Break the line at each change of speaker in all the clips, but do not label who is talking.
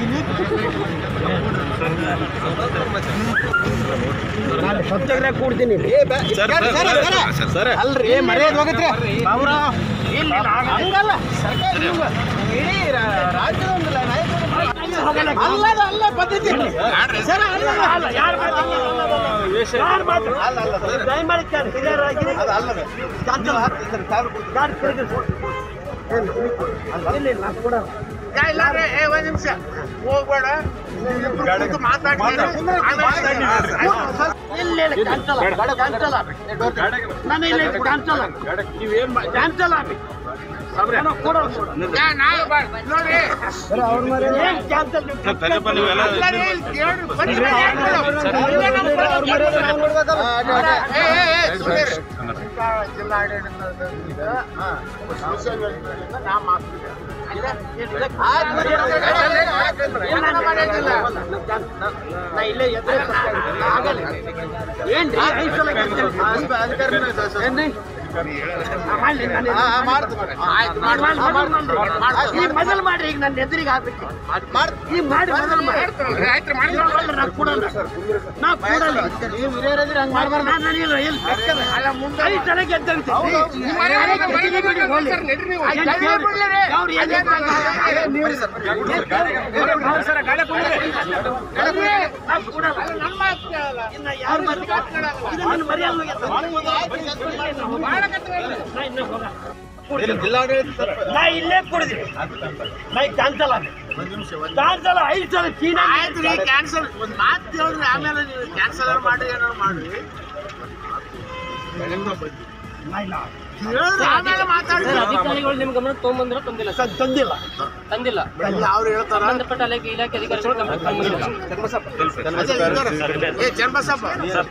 ನಾನು ಸತ್ಯಾಗ್ರಹ ಕೂಡ್ತೀನಿ
ಸರ್
ಅಲ್ರಿ ಮರ್ಯಾದೆ ಹೋಗತ್ರಿ ಅವ್ರ ಇಲ್ಲ ಹಂಗಲ್ಲ ಸರ್ಕಾರ ಇವ್ಗ ಇಡೀ ರಾ- ರಾಜ್ಯದ ಒಂದು ನಾಯಕರು ಅಲ್ಲ ಅದು ಅಲ್ಲ ಪದ್ಧತಿ ಸರ್ ಅಲ್ಲ ಅಲ್ಲ ಯಾರು ಯಾರು ಮಾತ್ರ ಅಲ್ಲ ಅಲ್ಲ ದಯಮಾಡಿ ಕೇಳಿ ಹಿರಿಯರಾಗಿ ಚಾಂಚಲ ಗಾಡಿ ತಿರುಗಿಸಿ ಇಲ್ಲ ಇಲ್ಲ ನಾನು ಕೊಡಲ್ಲ
ಒಂದ್ ನಿಮಿಷ ಹೋಗ್ಬೇಡ
ಇಲ್ಲ ಇಲ್ಲ ಕ್ಯಾನ್ಸಲ್ ಕ್ಯಾನ್ಸಲ್ ನಾನು ಇಲ್ಲ ಕ್ಯಾನ್ಸಲ್ ಕ್ಯಾನ್ಸಲ್ ಆಗ್ಬೇಕು ಏನೋ ಕೊಡೋದು ಏನ್ ಕ್ಯಾನ್ಸಲ್ ನಾ ಇಲ್ಲೇ ಎದುರೇ ಸತ್ಯಾಗ್ರಹ. ಆಗಲ್ಲ. ಏನ್ರಿ ಐದು ಸಲ ಗೆದ್ದಿರಿ. ಏನ್ರಿ? ಆ, ಮಾಡ್ಲಿ, ನಾನು ಎದುರು- ಆಯ್ತು, ಮಾಡ್- ಮಾಡ್- ಮೊದಲು ಮಾಡ್ರಿ. ಈ ಮೊದಲು ಮಾಡ್ರಿ ಈಗ ನನ್ನ ಎದುರಿಗೆ ಆಗ್ಬೇಕು ಈ ಮಾಡಿ ಮೊದಲು ಮಾಡಿ ಇಲ್ಲ, ನಾ ಕೊಡಲ್ಲ ನಾ ಕೊಡಲ್ಲ ನೀವು ಹಿರಿಯರಿದ್ರೆ ಹಂಗ್ ಮಾಡ್ಬಾರ್ದು ನಾನು ಇಲ್ಲ ಇಲ್ಲಿ ಬೆಕ್ಕದ. ಐದು ಸಲ ಗೆದ್ದಂತೆ. ಗೆದ್ದಿದೆ ಬಿಡಿ, ಹೋಗ್ಲಿ. ಏನ್ ಕೇಳ್ರಿ? ಅವ್ರು ಏನ್ ಹೇಳ್ತಾರೆ? ನೀವು- ನಾ ಕೊಡಲ್ಲ. ಇನ್ನ ಯಾರ್ ಮಾತಿಗೆ ಇದು ನನ್ನ ಮರ್ಯಾದೆ ಹೋಗ್ಯದ. ನಾ ಇನ್ನ ಹೋಗಲ್ಲ. ನಾ ಇಲ್ಲೇ ಕೊಡಿದ್ರಿ ನಾ ಕ್ಯಾನ್ಸಲ್ ಆಗ ಕ್ಯಾನ್ಸಲ್ ಐದು ಸಲ ಚೀನಾ
ಆಯ್ತು ರೀ ಕ್ಯಾನ್ಸಲ್ ಒಂದ್ ಮಾತು ಹೇಳಿದ್ರೆ ಆಮೇಲೆ ನೀವು ಕ್ಯಾನ್ಸಲ್ ಮಾಡಿ ಏನಾರು ಮಾಡಿ ಹೇಳಿದ್ರೆ ಆಮೇಲೆ ಮಾತಾಡಿ
ಅಧಿಕಾರಿಗಳು ನಿಮ್ಮ ಗಮನಕ್ಕೆ ತೊಗೊಂಬಂದಿರೋ ತಂದಿಲ್ಲ ಸರ್
ತ- ತಂದಿಲ್ಲ
ತಂದಿಲ್ಲ
ಅವ್ರು ಹೇಳ್ತಾರ
ಸಂಬಂಧಪಟ್ಟ ಇಲಾಖೆ ಇಲಾಖೆ ಅಧಿಕಾರಿಗಳು ಗಮನಕ್ಕೆ ತಂದಿಲ್ಲ
ಅದೇ ಇದ್ದಾರೆ. ಏ ಚನ್ನಬಸಪ್ಪ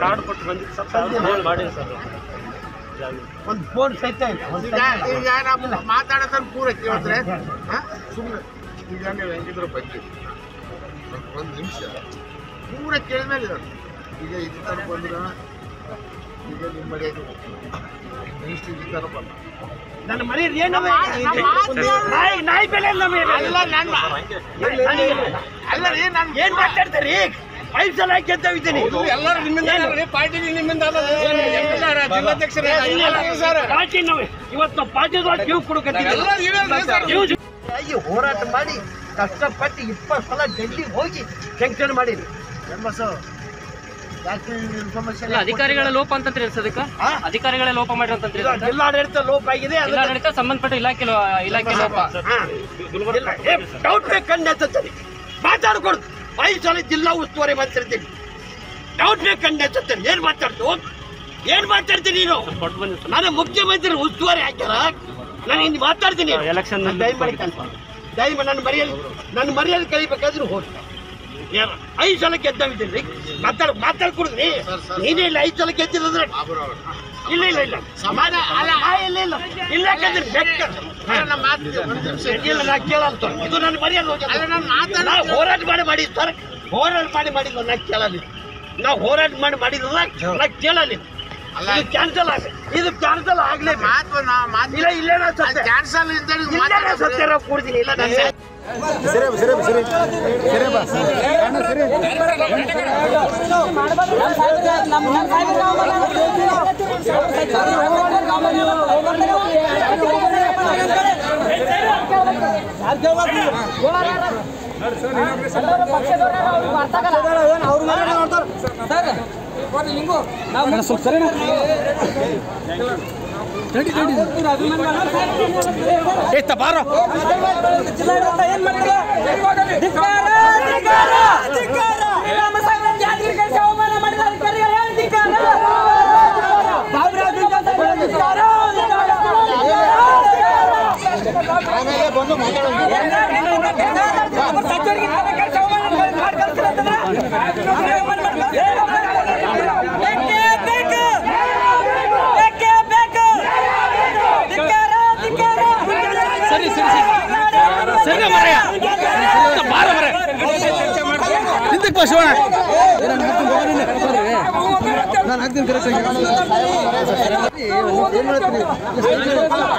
ಒಂದು ಫೋನ್ ಸಹಿತ ಇಲ್ಲ ಒಂದ್
ಈಗ ಈಗ ನಾವು ಮಾತಾಡೋದನ್ನ ಪೂರ ಕೇಳಿದ್ರೆ ಸುಮ್ಮನೆ ಈಗ ನೀವು ಹೆಂಗಿದ್ರು ಬಗ್ಗೆ ಒಂದು ನಿಮಿಷ ಪೂರ ಕೇಳಿದ್ಮೇಲೆ ಇರೋದು. ಈಗ ಇದು ತರ ಬಂದ್ರ ಈಗ ನಿಮ್ಮ ಮನೆಗೆ ನೆಕ್ಸ್ಟ್ ಇದು ತರ ಬಂದ
ನನ್ನ ಮನೆ ಏನವ
ನಮ್ಮ ಮಾತು
ನಾಯಿ ನಾಯಿ ಬೆಲೆ ನಮಗೆ
ಅಲ್ಲ ನನ್ನ ಅಲ್ಲ ರೀ ನಾನು
ಏನ್ ಮಾತಾಡ್ತಾರೆ ಐದು ಸಲ ಗೆದ್ದವಿದ್ದೀನಿ
ಎಲ್ಲರೂ ನಿಮ್ಮಿಂದ ಪಾರ್ಟಿ ನಿಮ್ಮಿಂದ
ಪಾರ್ಟಿ ನಾವು ಇವತ್ತು ಪಾರ್ಟಿದೊಳಗೆ ಕ್ಯೂ ಕೊಡಕತ್ತಿದ್ದೀವಿ ಆಗಿ ಹೋರಾಟ ಮಾಡಿ ಕಷ್ಟಪಟ್ಟು ಇಪ್ಪತ್ತು ಸಲ ಡೆಲ್ಲಿ ಹೋಗಿ ಶಂಕ್ಷನ್ ಮಾಡಿದ್ವಿ
ಸಮಸ್ಯೆ
ಇಲ್ಲ ಅಧಿಕಾರಿಗಳ ಲೋಪ ಅಂತಂದ್ರೆ ಅದಕ್ಕೆ
ಹಾ?
ಅಧಿಕಾರಿಗಳ ಲೋಪ ಮಾಡಿರೋಂತಂದ್ರೆ
ಈಗ ಜಿಲ್ಲಾಡಳಿತ ಲೋಪ ಆಗಿದೆ ಅದಕ್ಕೆ-
ಜಿಲ್ಲಾಡಳಿತ ಸಂಬಂಧಪಟ್ಟ ಇಲಾಖೆ ಲೋ- ಇಲಾಖೆ ಲೋಪ
ಹಾ. ಏ, ಡೌಟ್ ಬೇಕಂಡ ಎತ್ತುತ್ತಾರೆ ಮಾತಾಡ್ಕೊಡ್ತು ಐದು ಸಲ ಜಿಲ್ಲಾ ಉಸ್ತುವಾರಿ ಮಾತಾಡ್ತೀನಿ ಡೌಟ್ ಬೇಕಂಡ ಎತ್ತುತ್ತಾರೆ ಏನ್ ಮಾತಾಡ್ತು ಏನ್ ಮಾತಾಡ್ತೀನಿ ನೀನು ನಾನು ಮುಖ್ಯಮಂತ್ರಿ ಉಸ್ತುವಾರಿ ಹಾಕ್ಯಾರ ನಾನು ಇನ್ನು ಮಾತಾಡ್ತೀನಿ
ಎಲೆಕ್ಷನ್
ದಯಮಾಡಿ ದಯಮಾಡಿ ನನ್ನ ಮರ್ಯಾದೆ ನನ್ನ ಮರ್ಯಾದೆ ಕಲಿಬೇಕಾದ್ರೂ ಹೋಗಿ ಏನು ಐದು ಸಲ ಗೆದ್ದಿದ್ದೀನಿ ಮಾತಾಡ ಮಾತಾಡ್ಕೊಡಿದ್ರಿ ನೀನೇ ಇಲ್ಲ ಐದು ಸಲ ಗೆದ್ದಿರೋದ್ರೆ ಇಲ್ಲ ಇಲ್ಲ ಇಲ್ಲ ಸಮಾನ ಅಲ್ಲ ಆ, ಇಲ್ಲ ಇಲ್ಲ ಇಲ್ಲ ಯಾಕಂದ್ರೆ ಬೆಕ್ಕ
ನಮ್ಮ ಮಾತು ಒಂದು ನಿಮಿಷ
ಇಲ್ಲ ನಾ ಕೇಳಲ್ಲ ಇದು ನನ್ನ ಮರ್ಯಾದೆ ಹೋಗ್ಯದ.
ಅಲ್ಲ, ನಾನು ಮಾತಾಡ-
ನಾ ಹೋರಾಟ ಮಾಡಿ ಮಾಡಿ ಸರ್ ಹೋರಾಟ ಮಾಡಿ ಮಾಡಿಲ್ಲ ನಾ ಕೇಳಲ್ಲ ನಾ ಹೋರಾಟ ಮಾಡಿ ಮಾಡಿದ್ರಲ್ಲ ನಾ ಕೇಳಲ್ಲ
ಅಲ್ಲ.
ಇದು ಕ್ಯಾನ್ಸಲ್ ಆಗ ಇದು ಕ್ಯಾನ್ಸಲ್ ಆಗ್ಲೇ
ಮಾತು ನಾ ಮಾತು
ಇಲ್ಲ ಇಲ್ಲೇ ನಾ ಸತ್ಯ
ಕ್ಯಾನ್ಸಲ್ ಇದ್ದರೆ
ಇಲ್ಲೇ ನಾ ಸತ್ಯ ಕೊಡ್ತೀನಿ ಇಲ್ಲ ನಾನು
ಸರಿ ಸರಿ ಸರಿ ಮರೆಯ ಬಾರ ಮರೆ
ಹಿಂದಕ್ಕೆ ಬಾ ಶಿವಣ್ಣ ನಾನು ಹಾಕ್ತೀನಿ ಕರೆಕ್ಟ್ ಏನ್ ಮಾಡ್ತೀನಿ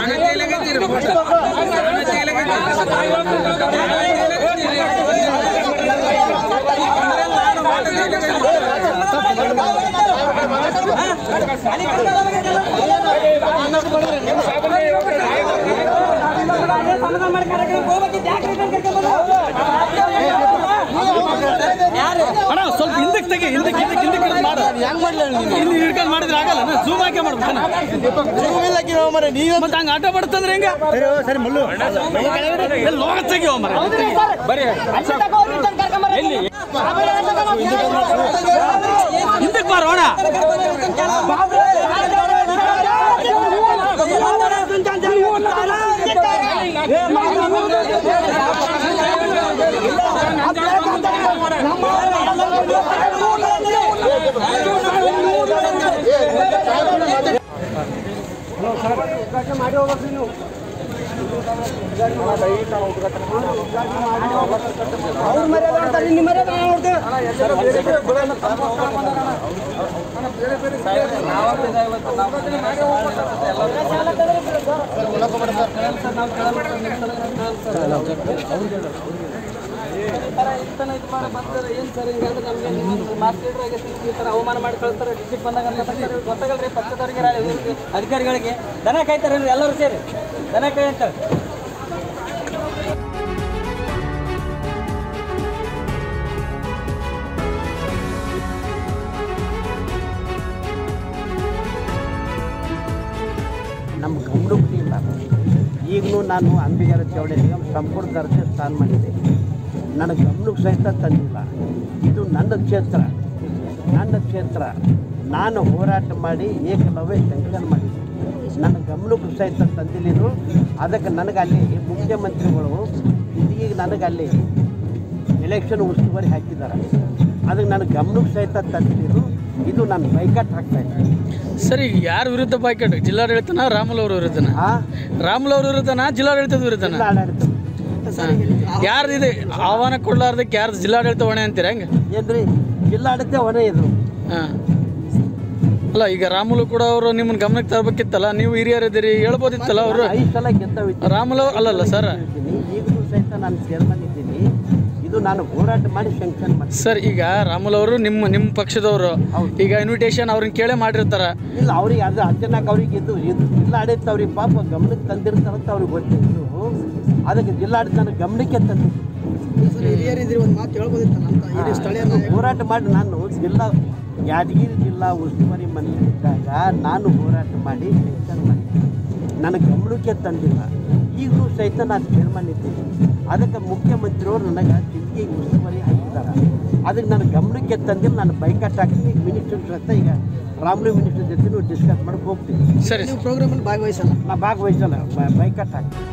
¡Vamos!
ಅಣ್ಣ ಸ್ವಲ್ಪ ಹಿಂದಕ್ಕೆ ತೆಗಿ ಹಿಂದಕ್ಕೆ ಹಿಂದಕ್ಕೆ ಹಿಂದಕ್ಕೆ ಹಿಡ್ದು ಮಾಡು ಇಲ್ಲಿ ಹಿಡ್ಕೊಂಡು ಮಾಡಿದ್ರೆ ಆಗಲ್ಲ ಝೂಮ್ ಹಾಕಿ ಮಾಡ್ಬೇಕು ಮತ್ತೆ ಹಂಗೆ ಆಟ ಪಡ್ತಂದ್ರೆ ಹೆಂಗ ಸರಿ ಮಲ್ಲು ಎಲ್ಲಿ ಲೋಗ ತೆಗಿಯೋ ಮರ ಹಿಂದಕ್ಕೆ ಬಾರೋ ಅಣ್ಣ
ಅವಮಾನ ಮಾಡಿ ಕಳ್ತಾರೆ ಡಿಸ್ಟಿಕ್ ಬಂದಾಗ ಗೊತ್ತಾಗಲ್ರಿ ಪಕ್ಷದವ್ರಿಗೆ ಅಧಿಕಾರಿಗಳಿಗೆ ದನ ಕಾಯ್ತಾರೆ ಎಲ್ಲರೂ ಸೇರಿ ದನ ಕಾಯ್ ಅಂತ
ನಮ್ಮ ಗಮನಕ್ಕೆ ಇಲ್ಲ ಈಗಲೂ ನಾನು ಅಂಬಿಗರ ಚೌಡೆ ನಿಗಮ ಸಂಪೂರ್ಣ ದರ್ಜೆ ಸ್ಥಾನ ಮಾಡಿದ್ದೆ ನನ್ನ ಗಮನಕ್ಕೆ ಸಹಿತ ತಂದಿಲ್ಲ ಇದು ನನ್ನ ಕ್ಷೇತ್ರ ನನ್ನ ಕ್ಷೇತ್ರ ನಾನು ಹೋರಾಟ ಮಾಡಿ ಏಕಲವ್ಯ ಸಂಕಲನ ಮಾಡಿದ್ದೆ ನನ್ನ ಗಮನಕ್ಕೆ ಸಹಿತ ತಂದಿಲ್ಲಿದ್ರು ಅದಕ್ಕೆ ನನಗೆ ಅಲ್ಲಿ ಮುಖ್ಯಮಂತ್ರಿಗಳು ಈಗ ನನಗೆ ಅಲ್ಲಿ ಎಲೆಕ್ಷನ್ ಉಸ್ತುವಾರಿ ಹಾಕಿದ್ದಾರೆ ಅದಕ್ಕೆ ನನ್ನ ಗಮನಕ್ಕೆ ಸಹಿತ ತಂದಿದ್ದು ಇದು ನಾನು ಬೈಕಾಟ್ ಹಾಕ್ತಾ ಇದ್ದೀನಿ
ಸರಿ ಯಾರ ವಿರುದ್ಧ ಬಾಯ್ಕಾಟ್ ಜಿಲ್ಲಾಡಳಿತನ ರಾಮುಲು ಅವ್ರ ವಿರುದ್ಧನ
ಆ
ರಾಮುಲು ಅವ್ರ ವಿರುದ್ಧನ ಜಿಲ್ಲಾಡಳಿತದ ವಿರುದ್ಧನ
ಜಿಲ್ಲಾ ಆಡಳಿತ
ಯಾರ್ದು ಇದೆ ಆಹ್ವಾನ ಕೊಡ್ಲಾರ್ದಕ್ಕೆ ಯಾರ್ದು ಜಿಲ್ಲಾಡಳಿತ ಹೊಣೆ ಅಂತೀರ ಹೆಂಗೆ
ಏನ್ರಿ ಜಿಲ್ಲಾಡಳಿತ ಹೊಣೆ ಇದು
ಹಾಂ ಅಲ್ಲ ಈಗ ರಾಮುಲು ಕೂಡ ಅವರು ನಿಮ್ಮನ್ನ ಗಮನಕ್ಕೆ ತರಬೇಕಿತ್ತಲ್ಲ ನೀವು ಹಿರಿಯರಿದ್ದೀರಿ ಹೇಳ್ಬೋದಿತ್ತಲ್ಲ ಅವರು
ಐದು ಸಲ ಗೆದ್ದವಿದ್ದೀನಿ
ರಾಮುಲು ಅವ್ರು ಅಲ್ಲಲ್ಲ ಸರ್
ಈಗಲೂ ಸಹಿತ ನಾನು ಚೇರ್ಮನ್ ಇದ್ದೀನಿ ಇದು ನಾನು ಹೋರಾಟ ಮಾಡಿ ಶಂಕ್ಷನ್ ಮಾಡಿ
ಸರ್ ಈಗ ರಾಮುಲು ಅವರು ನಿಮ್ಮ ನಿಮ್ಮ ಪಕ್ಷದವರು ಈಗ ಇನ್ವಿಟೇಷನ್ ಅವ್ರನ್ನ ಕೇಳೇ ಮಾಡಿರ್ತಾರ
ಇಲ್ಲ ಅವ್ರಿಗೆ ಅದು ಅಚಾನಕ್ ಅವ್ರಿಗೆ ಇದು ಇದು ಜಿಲ್ಲಾಡಳಿತ ಅವ್ರಿಗೆ ಪಾಪ ಗಮನಕ್ಕೆ ತಂದಿರ್ತಾರಂತ ಅವ್ರಿಗೆ ಗೊತ್ತಿತ್ತು ಅದಕ್ಕೆ ಜಿಲ್ಲಾಡಳಿತ ನನಗೆ ಗಮನಕ್ಕೆ ತಂದಿದ್ದು ನಾನು ಹೋರಾಟ ಮಾಡಿ ನಾನು ಜಿಲ್ಲಾ ಯಾದಗಿರಿ ಜಿಲ್ಲಾ ಉಸ್ತುವಾರಿ ಮಂತ್ರಿ ಇದ್ದಾಗ ನಾನು ಹೋರಾಟ ಮಾಡಿ ಶಂಕ್ಷನ್ ಮಾಡಿದ್ದೆ ನನ್ನ ಗಮನಕ್ಕೆ ತಂದಿಲ್ಲ ಈಗಲೂ ಸಹಿತ ನಾನು ಚೇರ್ಮನ್ ಇದ್ದೀನಿ ಅದಕ್ಕೆ ಮುಖ್ಯಮಂತ್ರಿಯವರು ನನಗೆ ಜಿಲ್ಲೆಗೆ ಉಸ್ತುವಾರಿ ಹಾಕಿದ್ದಾರೆ ಅದಕ್ಕೆ ನನ್ನ ಗಮನಕ್ಕೆ ತಂದಿಲ್ಲ ನಾನು ಬೈಕಾಟ್ ಹಾಕ್ತೀನಿ ಈಗ ಮಿನಿಸ್ಟರ್ ಜೊತೆ ಈಗ ರಾಮ್ಲು ಮಿನಿಸ್ಟರ್ ಜೊತೆ ಡಿಸ್ಕಸ್ ಮಾಡಕ್ಕೆ ಹೋಗ್ತೀನಿ
ಸರಿ
ಪ್ರೋಗ್ರಾಮಲ್ಲಿ ಭಾಗವಹಿಸಲ್ಲ ನಾ ಭಾಗವಹಿಸಲ್ಲ ಬ- ಬೈಕಾಟ್ ಹಾಕ್ತೀನಿ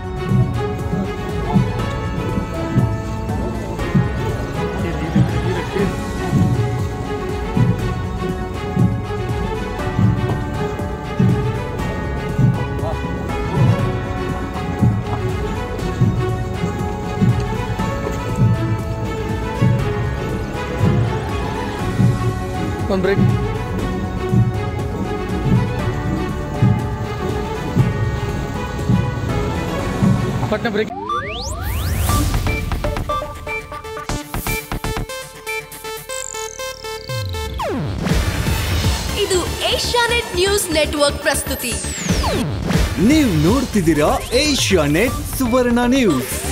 ಒಂದು ಬ್ರೇಕ್ ಪಟ್ನ ಬ್ರೇಕ್
ಇದು ಏಷ್ಯಾನೆಟ್ ನ್ಯೂಸ್ ನೆಟ್ವರ್ಕ್ ಪ್ರಸ್ತುತಿ
ನೀವು ನೋಡ್ತಿದ್ದೀರಾ ಏಷ್ಯಾ ನೆಟ್ ಸುವರ್ಣ ನ್ಯೂಸ್